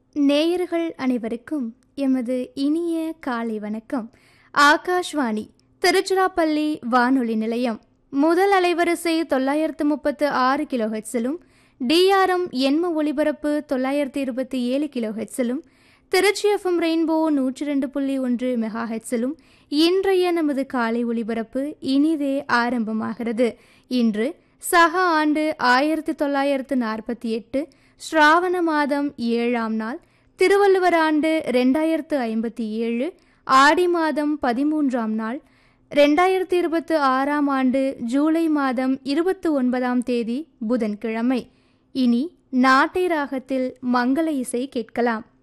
நேயர்கள் அனைவருக்கும் எமது இனிய காலை வணக்கம் ஆகாஷ்வாணி திருச்சிராப்பள்ளி வானொலி நிலையம் முதல் அலைவரிசை தொள்ளாயிரத்து முப்பத்து ஆறு கிலோஹெட்ஸிலும் டிஆர்எம் எண்ம ஒலிபரப்பு தொள்ளாயிரத்து இருபத்தி ஏழு கிலோஹெட்ஸிலும் திருச்சி எஃப்எம் ரெயின்போ நூற்றி ரெண்டு புள்ளி ஒன்று மெகா ஹெட்ஸிலும் இன்றைய நமது காலை ஒலிபரப்பு இனிதே ஆரம்பமாகிறது இன்று சக ஆண்டு ஆயிரத்தி தொள்ளாயிரத்து நாற்பத்தி எட்டு ஸ்ராவண மாதம் ஏழாம் நாள் திருவள்ளுவர் ஆண்டு ரெண்டாயிரத்து ஐம்பத்தி ஏழு ஆடி மாதம் பதிமூன்றாம் நாள் ரெண்டாயிரத்தி இருபத்து ஆறாம் ஆண்டு ஜூலை மாதம் இருபத்து ஒன்பதாம் தேதி புதன்கிழமை இனி நாட்டை ராகத்தில் மங்கள இசை கேட்கலாம்